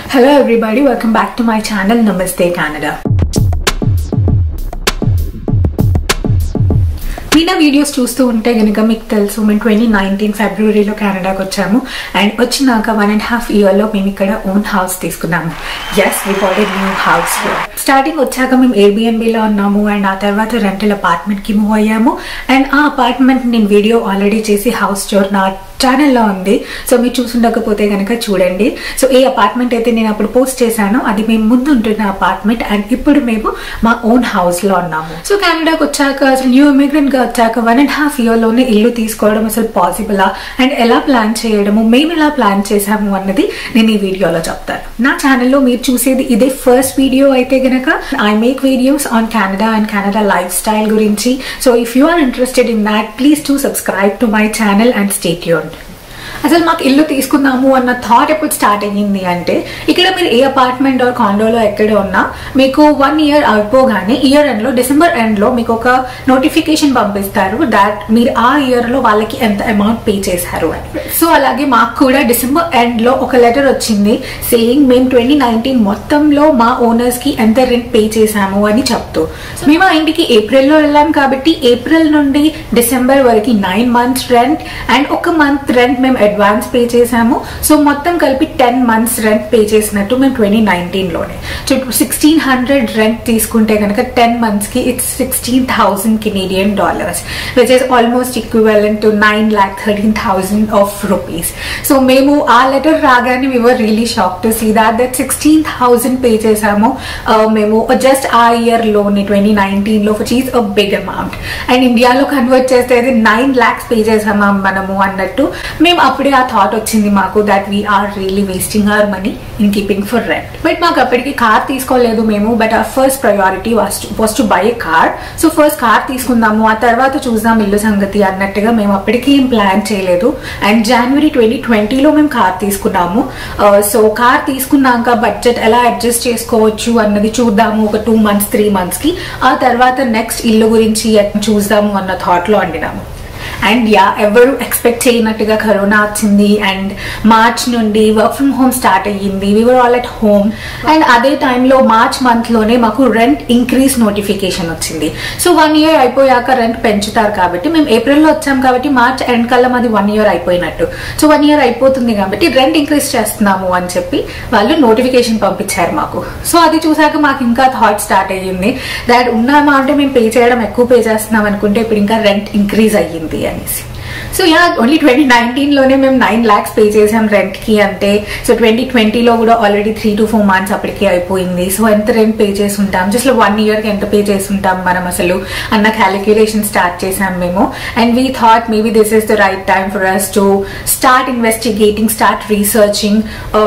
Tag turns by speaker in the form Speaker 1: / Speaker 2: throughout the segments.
Speaker 1: Hello everybody, welcome back to my channel Namaste Canada. మీనా videos చూస్తూ ఉంటే కనుక మీకు తెలుసు మేము ట్వంటీ నైన్టీన్ ఫిబ్రవరిలో కెనడాకి వచ్చాము అండ్ వచ్చినాక వన్ అండ్ హాఫ్ ఇయర్లో మేము ఇక్కడ ఓన్ హౌస్ తీసుకున్నాము yes we bought new house starting వచ్చాక మేము ఎయిర్బిఎన్బిలో ఉన్నాము అండ్ ఆ తర్వాత రెంటల్ అపార్ట్మెంట్కి మూవ్ అయ్యాము అండ్ ఆ అపార్ట్మెంట్ నేను వీడియో ఆల్రెడీ చేసి హౌస్ స్టోర్ నా ఛానల్లో ఉంది సో మీరు చూసుండకపోతే కనుక చూడండి సో ఏ అపార్ట్మెంట్ అయితే నేను అప్పుడు పోస్ట్ చేశానో అది మేము ముందు ఉంటున్న అపార్ట్మెంట్ అండ్ ఇప్పుడు మేము మా ఓన్ హౌస్ లో ఉన్నాము సో కెనడాకి వచ్చాక అసలు న్యూ ఇమిగ్రెంట్ గా వచ్చాక వన్ అండ్ హాఫ్ ఇయర్ లోనే ఇల్లు తీసుకోవడం అసలు పాసిబులా అండ్ ఎలా ప్లాన్ చేయడము మేము ఎలా ప్లాన్ చేసాము అన్నది నేను ఈ వీడియోలో చెప్తాను నా ఛానల్లో మీరు చూసేది ఇదే ఫస్ట్ వీడియో అయితే గనక I make videos on Canada and Canada lifestyle గురించి so if you are interested in that please to subscribe to my channel and stay యూన్ అసలు మాకు ఇల్లు తీసుకుందాము అన్న థాట్ ఎప్పుడు స్టార్ట్ అయ్యింది అంటే ఇక్కడ మీరు ఏ అపార్ట్మెంట్ ఆర్ కాండోలో ఎక్కడ ఉన్నా మీకు వన్ ఇయర్ అయిపోగానే ఇయర్ ఎండ్ లో డిసెంబర్ ఎండ్ లో మీకు ఒక నోటిఫికేషన్ పంపిస్తారు దాట్ మీరు ఆ ఇయర్ లో వాళ్ళకి ఎంత అమౌంట్ పే చేశారు అని సో అలాగే మాకు కూడా డిసెంబర్ ఎండ్ లో ఒక లెటర్ వచ్చింది సేయింగ్ మేము ట్వంటీ నైన్టీన్ మొత్తంలో మా ఓనర్స్ కి ఎంత రెంట్ పే చేశాము అని చెప్తూ సో మేము ఆ ఇంటికి ఏప్రిల్ లో వెళ్ళాం కాబట్టి ఏప్రిల్ నుండి డిసెంబర్ వరకు నైన్ మంత్స్ రెంట్ అండ్ ఒక మంత్ రెంట్ మేము అడ్వాన్స్ పే చేసాము సో మొత్తం కలిపి టెన్ మంత్స్ రెంట్ పే చేసినట్టు మేము ట్వంటీ నైన్టీన్ లోనే సో సిక్స్టీన్ హండ్రెడ్ రెంట్ తీసుకుంటే కనుక టెన్ మంత్స్ కి it's sixteen thousand Canadian dollars which is almost equivalent to nine lakh thirteen thousand of rupees so మేము ఆ లెటర్ రాగానే we were really shocked to see that that sixteen thousand pay చేసాము uh, మేము just ఆ year లోని twenty nineteen లో which is a big amount and ఇండియాలో convert చేస్తే అది నైన్ ల్యాక్స్ పే చేసామా మనము అన్నట్టు మేము అప్పుడే ఆ థాట్ వచ్చింది మాకు that we're really wasting our money in keeping for rent but మాకు అప్పటికి కార్ తీసుకోలేదు మేము బట్ ఆ first priority was was to buy car so first car తీసుకుందాము ఆ తర్వాత చూద్దాం ఇల్లు సంగతి అన్నట్టుగా మేము అప్పటికి ఏం ప్లాన్ చేయలేదు అండ్ జనవరి ట్వంటీ ట్వంటీలో మేము కార్ తీసుకున్నాము సో కార్ తీసుకున్నాక బడ్జెట్ ఎలా అడ్జస్ట్ చేసుకోవచ్చు అన్నది చూద్దాము ఒక టూ మంత్స్ త్రీ మంత్స్ కి ఆ తర్వాత నెక్స్ట్ ఇల్లు గురించి చూద్దాము అన్న థాట్ లో అండినాము అండ్ యా ఎవరు ఎక్స్పెక్ట్ చేయనట్టుగా కరోనా వచ్చింది అండ్ మార్చ్ నుండి వర్క్ ఫ్రమ్ హోమ్ స్టార్ట్ అయ్యింది we were all at home and అదే టైంలో మార్చ్ మంత్ లోనే మాకు రెంట్ ఇంక్రీజ్ నోటిఫికేషన్ వచ్చింది సో వన్ ఇయర్ అయిపోయాక రెంట్ పెంచుతారు కాబట్టి మేము ఏప్రిల్లో వచ్చాం కాబట్టి మార్చ్ ఎండ్ కల్లా మాది వన్ ఇయర్ అయిపోయినట్టు సో వన్ ఇయర్ అయిపోతుంది కాబట్టి రెంట్ ఇంక్రీజ్ చేస్తున్నాము అని చెప్పి వాళ్ళు నోటిఫికేషన్ పంపించారు మాకు సో అది చూసాక మాకు ఇంకా థాట్ స్టార్ట్ అయ్యింది దాట్ ఉన్నామా అంటే మేము పే చేయడం ఎక్కువ పే చేస్తున్నాం అనుకుంటే ఇప్పుడు ఇంకా రెంట్ ఇంక్రీజ్ అయ్యింది అనేసి సో యా ఓన్లీ ట్వంటీ నైన్టీన్లోనే మేము నైన్ ల్యాక్స్ పే చేసాం రెంట్కి అంటే సో ట్వంటీ ట్వంటీలో కూడా already three to four months అప్పటికే అయిపోయింది సో ఎంత రెంట్ పే చేసి ఉంటాం జస్ట్ వన్ ఇయర్కి ఎంత పే చేసి ఉంటాం మనం అసలు అన్న క్యాలిక్యులేషన్ స్టార్ట్ చేసాం మేము and we thought maybe this is the right time for us to start investigating start researching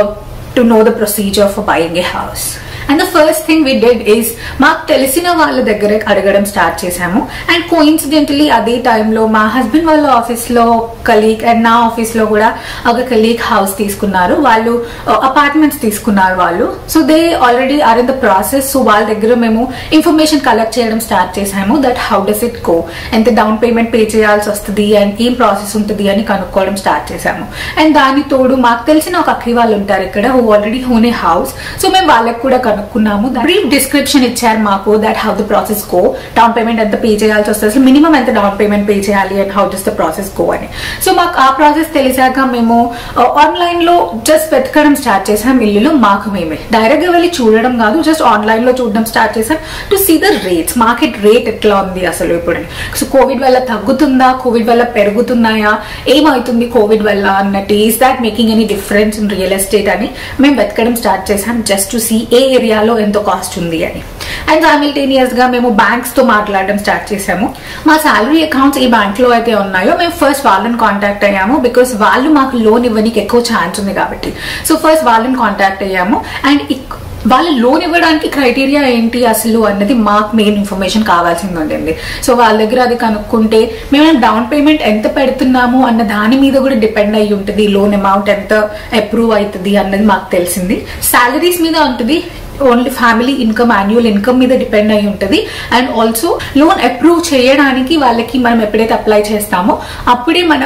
Speaker 1: to know the procedure for buying a house and the first thing we did is మాకు తెలిసిన వాళ్ళ దగ్గర అడగడం start చేశాము and coincidentally అదే టైంలో మా husband వాళ్ళ ఆఫీస్లో కలీగ్ అండ్ నా ఆఫీస్లో కూడా ఒక కలీగ్ హౌస్ తీసుకున్నారు వాళ్ళు అపార్ట్మెంట్స్ తీసుకున్నారు వాళ్ళు so they already are in the process so వాళ్ళ దగ్గర మేము ఇన్ఫర్మేషన్ కలెక్ట్ చేయడం స్టార్ట్ చేసాము that how does it go ఎంత డౌన్ పేమెంట్ పే చేయాల్సి వస్తుంది అండ్ ఏం ప్రాసెస్ ఉంటుంది అని కనుక్కోవడం స్టార్ట్ చేసాము అండ్ దాని తోడు మాకు తెలిసిన ఒక అక్కడి వాళ్ళు ఉంటారు ఇక్కడ who already own a house so మేము వాళ్ళకి కూడా కనుక్కున్నాము బ్రీఫ్ డిస్క్రిప్షన్ ఇచ్చారు మాకు that how the process go down payment ఎంత పే చేయాల్సి వస్తుంది అసలు మినిమం ఎంత డౌన్ పేమెంట్ పే చేయాలి and how does the process go అని సో మాకు ఆ ప్రాసెస్ తెలిసాక మేము ఆన్లైన్ లో జస్ట్ వెతకడం స్టార్ట్ చేసాం ఇల్లులు మాకు మేమే డైరెక్ట్ గా వెళ్ళి చూడడం కాదు జస్ట్ ఆన్లైన్ లో చూడడం స్టార్ట్ చేసాం to see the rates market rate ఎట్లా ఉంది అసలు ఇప్పుడు సో కోవిడ్ వల్ల తగ్గుతుందా కోవిడ్ వల్ల పెరుగుతున్నాయా ఏమవుతుంది కోవిడ్ వల్ల అన్నట్టు is that making any difference in real estate అని మేము వెతకడం స్టార్ట్ చేసాం జస్ట్ టు సీ ఏ ఏరియాలో ఎంత కాస్ట్ ఉంది అని అండ్ సైమిల్టేనియస్ గా మేము బ్యాంక్స్ తో మాట్లాడడం స్టార్ట్ చేసాము మా సాలరీ అకౌంట్స్ ఏ బ్యాంక్ లో అయితే ఉన్నాయో మేము ఫస్ట్ వాళ్ళని కాంటాక్ట్ అయ్యాము బికాస్ వాళ్ళు మాకు లోన్ ఇవ్వడానికి ఎక్కువ ఛాన్స్ ఉంది కాబట్టి సో ఫస్ట్ వాళ్ళని కాంటాక్ట్ అయ్యాము అండ్ వాళ్ళు లోన్ ఇవ్వడానికి క్రైటీరియా ఏంటి అసలు అన్నది మాకు మెయిన్ ఇన్ఫర్మేషన్ కావాల్సింది ఉండండి సో వాళ్ళ దగ్గర అది కనుక్కుంటే మేము డౌన్ పేమెంట్ ఎంత పెడుతున్నాము అన్న దాని మీద కూడా డిపెండ్ అయి ఉంటుంది లోన్ అమౌంట్ ఎంత అప్రూవ్ అవుతుంది అన్నది మాకు తెలిసింది సాలరీస్ మీద ఉంటుంది only family income annual income మీద డిపెండ్ అయి ఉంటుంది అండ్ ఆల్సో లోన్ అప్రూవ్ చేయడానికి వాళ్ళకి మనం ఎప్పుడైతే అప్లై చేస్తామో అప్పుడే మనము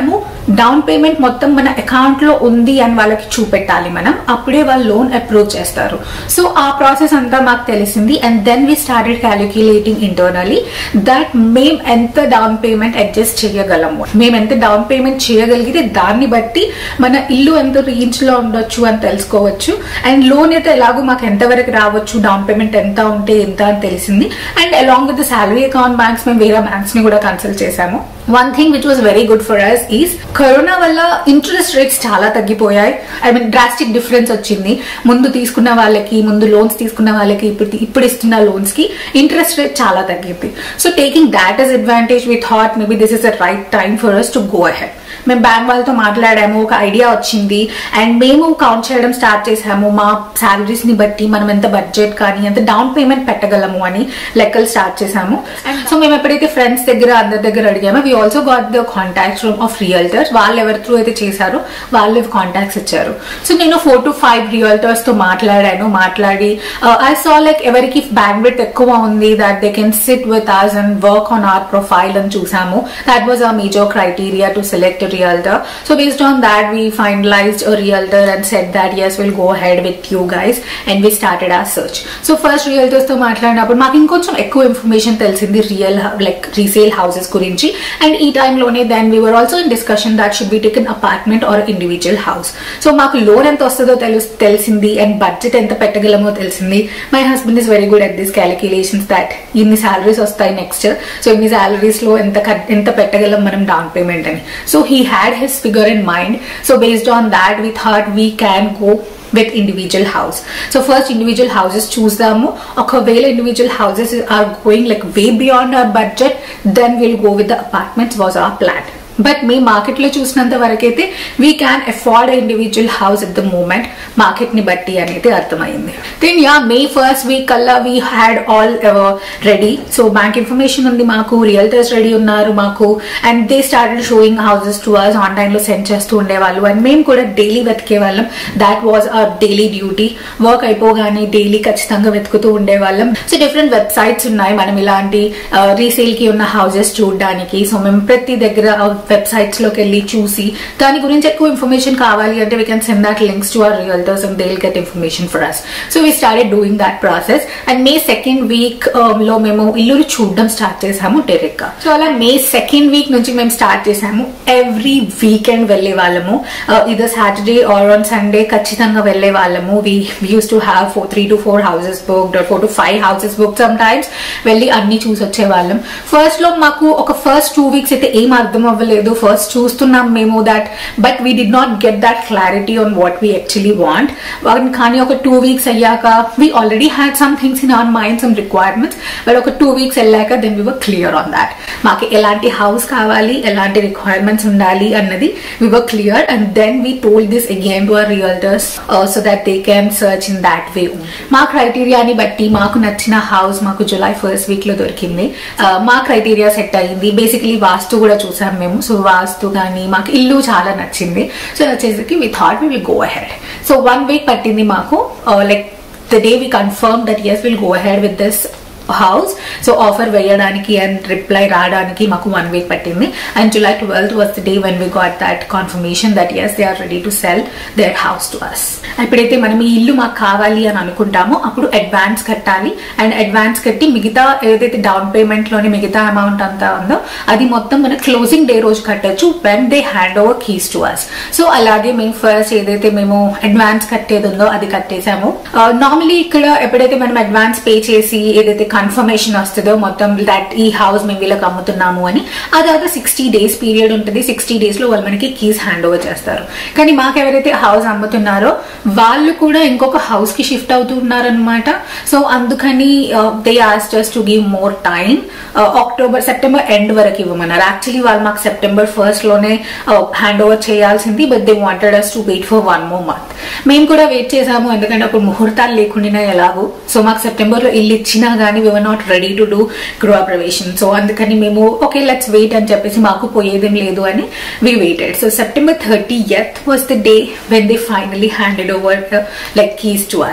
Speaker 1: డౌన్ పేమెంట్ మొత్తం మన అకౌంట్ లో ఉంది అని వాళ్ళకి చూపెట్టాలి మనం అప్పుడే వాళ్ళు లోన్ అప్రూవ్ చేస్తారు సో ఆ ప్రాసెస్ అంతా మాకు తెలిసింది and then we started calculating internally that మేము ఎంత డౌన్ పేమెంట్ అడ్జస్ట్ చేయగలము మేము ఎంత డౌన్ పేమెంట్ చేయగలిగితే దాన్ని బట్టి మన ఇల్లు ఎంత రేంజ్ లో ఉండొచ్చు అని తెలుసుకోవచ్చు అండ్ లోన్ అయితే ఎలాగో మాకు ఎంతవరకు రావచ్చు డౌన్ పేమెంట్ ఎంత ఉంటే ఎంత అని తెలిసింది and along with the salary account banks మేము వేరే బ్యాంక్స్ ని కూడా కన్సల్ట్ చేశాము one thing which was very good for us is corona వల్ల ఇంట్రెస్ట్ రేట్స్ చాలా తగ్గిపోయాయి ఐ మీన్ డ్రాస్టిక్ డిఫరెన్స్ వచ్చింది ముందు తీసుకున్న వాళ్ళకి ముందు లోన్స్ తీసుకున్న వాళ్ళకి ఇప్పుడు ఇప్పుడు ఇస్తున్న లోన్స్ కి ఇంట్రెస్ట్ రేట్ చాలా తగ్గింది so taking that as advantage we thought maybe this is the right time for us to go ahead మేము బ్యాంక్ వాళ్ళతో మాట్లాడాము ఒక ఐడియా వచ్చింది అండ్ మేము కౌంట్ చేయడం స్టార్ట్ చేసాము మా సాలరీస్ ని బట్టి మనం ఎంత బడ్జెట్ కానీ ఎంత డౌన్ పేమెంట్ పెట్టగలము అని లెక్కలు స్టార్ట్ చేసాము అండ్ సో మేము ఎప్పుడైతే ఫ్రెండ్స్ దగ్గర అందరి దగ్గర అడిగామో we also got the contacts from of realtors వాళ్ళు ఎవరి త్రూ అయితే చేశారో వాళ్ళు కాంటాక్ట్స్ ఇచ్చారు సో నేను ఫోర్ టు ఫైవ్ రియల్టర్స్ తో మాట్లాడాను మాట్లాడి ఐ సా లైక్ ఎవరికి బ్యాండ్ విత్ ఎక్కువ ఉంది that they can sit with us and work on our profile అని చూసాము that was a major criteria to select realtor. So based on that, we finalized a realtor and said that yes, we'll go ahead with you guys, and we started our search. So first realtors తో మాట్లాడినప్పుడు మాకు ఇంకొంచెం ఎక్కువ information తెలిసింది real like resale houses గురించి and ఈ టైంలోనే then we were also in discussion that should be taken apartment or individual house so మాకు లోన్ ఎంత వస్తుందో తెలు తెలిసింది అండ్ బడ్జెట్ ఎంత పెట్టగలమో తెలిసింది my husband is very good at this calculations that ఇన్ని సాలరీస్ వస్తాయి నెక్స్ట్ సో ఇన్ని సాలరీస్ లో ఎంత ఖర్- ఎంత పెట్టగలం మనం డౌన్ పేమెంట్ అని so he had his figure in mind so based on that we thought we can go with individual house so first individual houses చూద్దాము ఒకవేళ individual houses are going like way beyond our budget then we'll go with the apartments was our plan but మీ market లో చూసినంత వరకైతే we can afford individual house at the moment market ని బట్టి అనేది అర్థమైంది then yeah May first week కల్లా we had already so bank information ఉంది మాకు రియల్టర్స్ రెడీ ఉన్నారు మాకు and they started showing houses to us online లో సెండ్ చేస్తూ ఉండేవాళ్ళు అండ్ మేము కూడా డైలీ వెతికే వాళ్ళం that was our daily duty work అయిపోగానే డైలీ ఖచ్చితంగా వెతుకుతూ ఉండేవాళ్ళం సో డిఫరెంట్ వెబ్సైట్స్ ఉన్నాయి మనం ఇలాంటి రీసేల్ కి ఉన్న హౌసెస్ చూడడానికి సో మేము ప్రతి దగ్గర వెబ్సైట్స్ లోకి వెళ్ళి చూసి దాని గురించి ఎక్కువ ఇన్ఫర్మేషన్ కావాలి అంటే we can send that links to our realtors and they get information for us so we started doing that process and May second week లో మేము ఇల్లు చూడడం స్టార్ట్ చేసాము డైరెక్ట్ గా సో అలా మే సెకండ్ వీక్ నుంచి మేము స్టార్ట్ చేసాము ఎవ్రీ వీకెండ్ వెళ్లే వాళ్ళము ఇది సాటర్డే ఆర్ ఆన్ సండే ఖచ్చితంగా వెళ్లే వాళ్ళము we use to have four three to four houses booked four to five houses book sometimes వెళ్ళి అన్ని చూసి వచ్చే వాళ్ళం ఫస్ట్ లో మాకు ఒక ఫస్ట్ టూ వీక్స్ అయితే ఏం అర్థం అవ్వలేదు ఫస్ట్ చూస్తున్నాం మేము that but we did not get that clarity on what we actually want కానీ ఒక టూ వీక్స్ అయ్యాక we already had some things in our mind some requirements but ఒక టూ వీక్స్ వెళ్ళాక then we were clear on that మాకు ఎలాంటి house కావాలి ఎలాంటి requirements ఉండాలి అన్నది we were clear and then we told this again to our realtors so that they can search in that way మా క్రైటీరియాని బట్టి మాకు నచ్చిన హౌస్ మాకు జులై ఫస్ట్ వీక్ లో దొరికింది Uh, మా క్రైటీరియా సెట్ అయ్యింది బేసికలీ వాస్తు కూడా చూసాం మేము సో వాస్తు కానీ మాకు ఇల్లు చాలా నచ్చింది సో వచ్చేసరికి we thought we will go ahead so one week పట్టింది మాకు like the day we confirm that yes will go ahead with this house so offer వేయడానికి అండ్ రిప్లై రావడానికి మాకు వన్ వీక్ పట్టింది and July twelfth was the day when we got that confirmation that yes they are ready to sell their house to us ఎప్పుడైతే మనం ఈ ఇల్లు మాకు కావాలి అని అనుకుంటామో అప్పుడు అడ్వాన్స్ కట్టాలి అండ్ అడ్వాన్స్ కట్టి మిగతా ఏదైతే డౌన్ పేమెంట్ లోని మిగతా అమౌంట్ అంతా ఉందో అది మొత్తం మన క్లోజింగ్ డే రోజు కట్టొచ్చు when they hand over keys to us so అలాగే మేము ఫస్ట్ ఏదైతే మేము అడ్వాన్స్ కట్టేది ఉందో అది కట్టేసాము నార్మలీ ఇక్కడ ఎప్పుడైతే మనం అడ్వాన్స్ పే చేసి ఏదైతే కన్ఫర్మేషన్ వస్తుందో మొత్తం దట్ ఈ హౌస్ మేము వీళ్ళకి అమ్ముతున్నాము అని అదాక సిక్స్టీ డేస్ పీరియడ్ ఉంటుంది సిక్స్టీ డేస్ లో వాళ్ళు మనకి కీస్ హ్యాండ్ ఓవర్ చేస్తారు కానీ మాకు ఎవరైతే హౌస్ అమ్ముతున్నారో వాళ్ళు కూడా ఇంకొక హౌస్ కి షిఫ్ట్ అవుతున్నారనమాట సో అందుకని దే ఆస్ just to give more time October September end వరకు ఇవ్వమన్నారు యాక్చువల్లీ వాళ్ళు మాకు సెప్టెంబర్ ఫస్ట్ లోనే హ్యాండ్ ఓవర్ చేయాల్సింది but they wanted us to wait for one more month మేము కూడా వెయిట్ చేసాము ఎందుకంటే అప్పుడు ముహూర్తాలు లేకుండా ఎలాగో సో మాకు సెప్టెంబర్ లో ఇల్లు ఇచ్చినా గానీ we were not ready to do గృహప్రవేశం సో అందుకని మేము ఓకే లెట్స్ వెయిట్ అని చెప్పేసి మాకు పోయేదేం లేదు అని we waited so September thirtieth was the day when they finally handed over like keys to us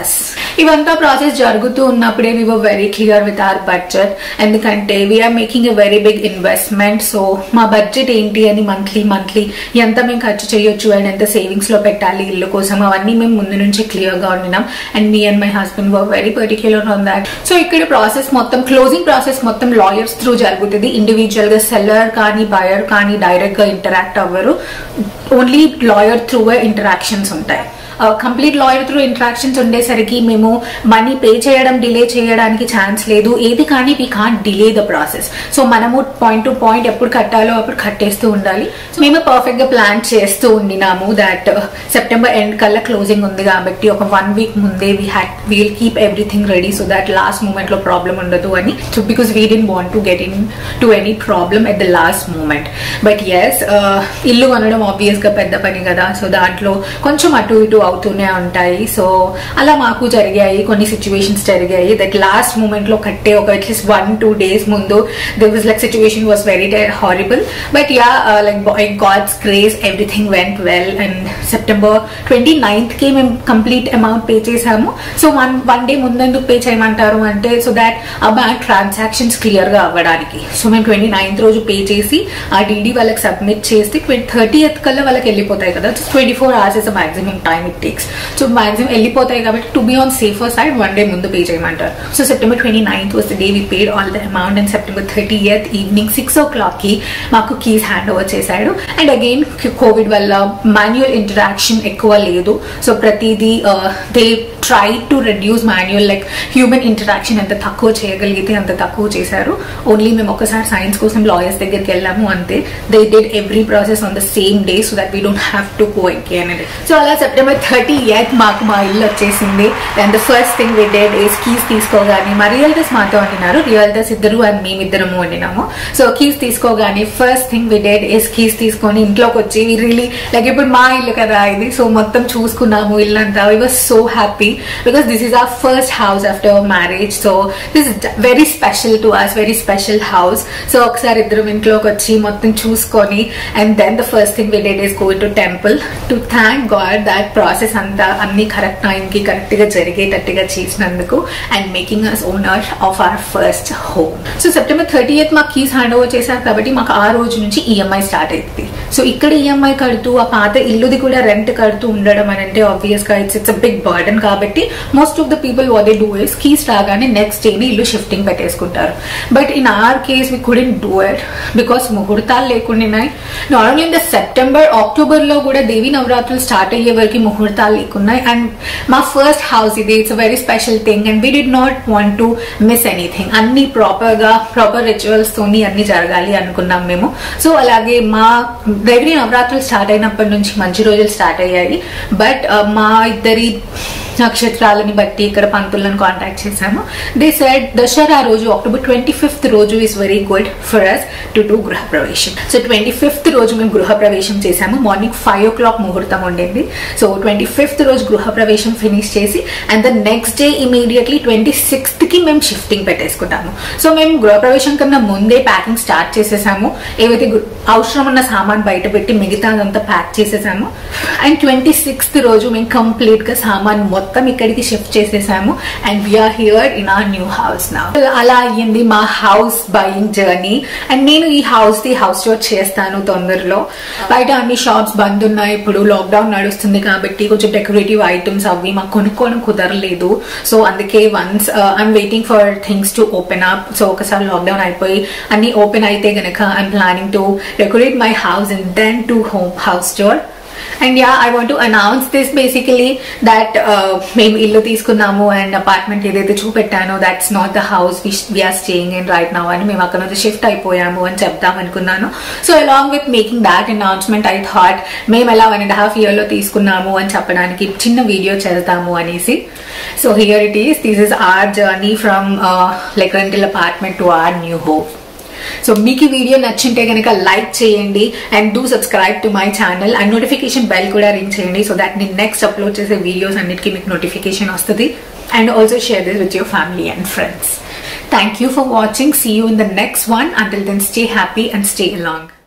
Speaker 1: ఇవంతా ప్రాసెస్ జరుగుతూ ఉన్నప్పుడే we were very clear with our budget ఎందుకంటే we're making a very big investment so మా budget ఏంటి అని monthly monthly ఎంత మేము ఖర్చు చేయొచ్చు అండ్ ఎంత సేవింగ్స్ లో పెట్టాలి ఇల్లు కోసం అవన్నీ మేము ముందు నుంచి క్లియర్ గా ఉండినాం and me and my husband were very particular on that so ఇక్కడ ప్రాసెస్ మొత్తం క్లోజింగ్ ప్రాసెస్ మొత్తం లాయర్స్ త్రూ జరుగుతుంది ఇండివిజువల్ గా సెల్లర్ కానీ బయర్ కానీ డైరెక్ట్ గా ఇంటరాక్ట్ అవ్వరు ఓన్లీ లాయర్ త్రూ ఇంటరాక్షన్స్ ఉంటాయి కంప్లీట్ లాయర్ త్రూ ఇంటరాక్షన్స్ ఉండేసరికి మేము మనీ పే చేయడం డిలే చేయడానికి ఛాన్స్ లేదు ఏది కానీ we can't delay the process so మనము పాయింట్ టు పాయింట్ ఎప్పుడు కట్టాలో అప్పుడు కట్టేస్తూ ఉండాలి సో మేము పర్ఫెక్ట్ గా ప్లాన్ చేస్తూ ఉండినాము దట్ సెప్టెంబర్ ఎండ్ కల్లా క్లోజింగ్ ఉంది కాబట్టి ఒక వన్ వీక్ ముందే we had we'll keep everything ready so that last moment లో ప్రాబ్లం ఉండదు అని so because we didn't want to get into any problem at the last moment but yes ఇల్లు కొనడం obvious గా పెద్ద పని కదా సో దాంట్లో కొంచెం అటు ఇటు అవుతూనే ఉంటాయి సో అలా మాకు జరిగాయి కొన్ని సిచ్యువేషన్స్ జరిగాయి దట్ లాస్ట్ మూమెంట్ లో కట్టే ఒక అట్లీస్ట్ వన్ టూ డేస్ ముందు this was like situation was very horrible but yeah like by God's grace everything went well and September twenty ninth కి మేము కంప్లీట్ అమౌంట్ పే చేసాము so one one day ముందెందుకు pay చేయమంటారు అంటే so that ఆ bank transactions clear గా అవ్వడానికి so మేము ట్వంటీ నైన్త్ రోజు పే చేసి ఆ డీడీ వాళ్ళకి సబ్మిట్ చేస్తే థర్టీ ఎత్ కల్లా వాళ్ళకి వెళ్ళిపోతాయి కదా twenty four hours is maximum time it takes so maximum వెళ్ళిపోతాయి కాబట్టి to be on safer side one day ముందు పే చేయమంటారు so September twenty ninth was the day we paid all the amount and September thirtieth evening six o'clock కి మాకు keys hand over చేశాడు and again COVID వల్ల manual interaction ఎక్కువ లేదు so ప్రతిదీ they try to reduce manual like human interaction ఎంత తక్కువ చేయగలిగితే అంత తక్కువ చేశారు ఓన్లీ మేము ఒకసారి సైన్స్ కోసం లాయర్స్ దగ్గరికి వెళ్ళాము అంతే they did every process on the same day so that we don't have to go again so అలా సెప్టెంబర్ థర్టీ ఎయిత్ మాకు మా ఇల్లు వచ్చేసింది and the first thing we did is keys తీసుకోగానే మా రియల్టర్స్ మాతో వండినారు రియల్టర్స్ ఇద్దరు అండ్ మేమిద్దరము వండినాము సో కీస్ తీసుకోగానే first thing we did is keys తీసుకొని ఇంట్లోకి వచ్చి వి రియలీ లైక్ ఇప్పుడు మా ఇల్లు కదా ఇది సో మొత్తం చూసుకున్నాము ఇల్లంతా we was so happy because this is our first house after our marriage so this is very special to us very special house so ఒకసారి ఇద్దరం ఇంట్లోకి వచ్చి మొత్తం చూసుకొని and then the first thing we did is going to temple to thank God that process అంతా అన్ని correct టైంకి correct గా జరిగేటట్టుగా చేసినందుకు and making us owner of our first home so September thirty eighth మాకు కీస్ హ్యాండ్ ఓవర్ చేశారు కాబట్టి మాకు ఆ రోజు నుంచి ఈఎంఐ స్టార్ట్ అవుతుంది సో ఇక్కడ ఈఎంఐ కడుతూ ఆ పాత ఇల్లుది కూడా రెంట్ కడుతూ ఉండడం అని అంటే ఆబ్వియస్ గా it's it's a big burden కాబట్టి most of the people what they do is keys రాగానే నెక్స్ట్ డేని ఇల్లు షిఫ్టింగ్ పెట్టేసుకుంటారు but in our case we couldn't do it because ముహూర్తాలు లేకుండాయి not only in the September October లో కూడా దేవి నవరాత్రులు స్టార్ట్ అయ్యే వరకు ముహూర్తాలు లేకున్నాయి అండ్ మా ఫస్ట్ హౌస్ ఇది it's very special thing and we did not want to miss anything అన్ని ప్రాపర్ గా ప్రాపర్ రిచువల్స్ తోని అన్ని జరగాలి అనుకున్నాం మేము సో అలాగే మా దేవి నవరాత్రులు స్టార్ట్ అయినప్పటి నుంచి మంచి రోజులు స్టార్ట్ అయ్యాయి బట్ మా ఇద్దరి నక్షత్రాలని బట్టి ఇక్కడ పంతులను కాంటాక్ట్ చేశాము దే సెడ్ దసరా రోజు అక్టోబర్ ట్వంటీ ఫిఫ్త్ రోజు is very good for us to do griha pravesam so twenty fifth రోజు మేము గృహ ప్రవేశం చేశాము మార్నింగ్ ఫైవ్ ఓ క్లాక్ ముహూర్తం ఉండింది సో ట్వంటీ ఫిఫ్త్ రోజు గృహ ప్రవేశం ఫినిష్ చేసి and the next day immediately twenty sixth కి మేము షిఫ్టింగ్ పెట్టేసుకుంటాము సో మేము గృహ ప్రవేశం కన్నా ముందే ప్యాకింగ్ స్టార్ట్ చేసేసాము ఏవైతే అవసరం ఉన్న సామాన్ బయట పెట్టి మిగతాదంతా ప్యాక్ చేసేసాము అండ్ ట్వంటీ సిక్స్త్ రోజు మేము కంప్లీట్ గా సామాన్ మొత్తం ఇక్కడికి షిఫ్ట్ చేసేసాము and we are here in our new house నా అలా అయ్యింది మా హౌస్ బయింగ్ జర్నీ అండ్ నేను ఈ హౌస్ ది హౌస్ టూర్ చేస్తాను తొందరలో బయట అన్ని షాప్స్ బంద్ ఉన్నాయి ఇప్పుడు లాక్డౌన్ నడుస్తుంది కాబట్టి కొంచెం డెకరేటివ్ ఐటమ్స్ అవి మాకు కొనుక్కోవడం కుదరలేదు సో అందుకే once I'm waiting for things to open up so ఒకసారి లాక్డౌన్ అయిపోయి అన్ని ఓపెన్ అయితే గనక I'm planning to decorate my house and then to home house store and yeah I want to announce this basically that మేము ఇల్లు తీసుకున్నాము and apartment ఏదైతే చూపెట్టానో that's not the house we are staying in right now అని మేము అక్కడ నుంచి shift అయిపోయాము అని చెప్దాం అనుకున్నాను so along with making that announcement I thought మేము ఎలా వన్ అండ్ హాఫ్ ఇయర్ లో తీసుకున్నాము అని చెప్పడానికి చిన్న వీడియో చేద్దాము అనేసి so here it is this is our journey from like rental apartment to our new home so మీకు ఈ వీడియో నచ్చింటే కనుక లైక్ చేయండి and do subscribe to my channel and notification bell కూడా రింగ్ చేయండి సో దాట్ నేను next upload చేసే videos అన్నిటికీ మీకు నోటిఫికేషన్ వస్తుంది and also share this with your family and friends thank you for watching see you in the next one until then stay happy and stay along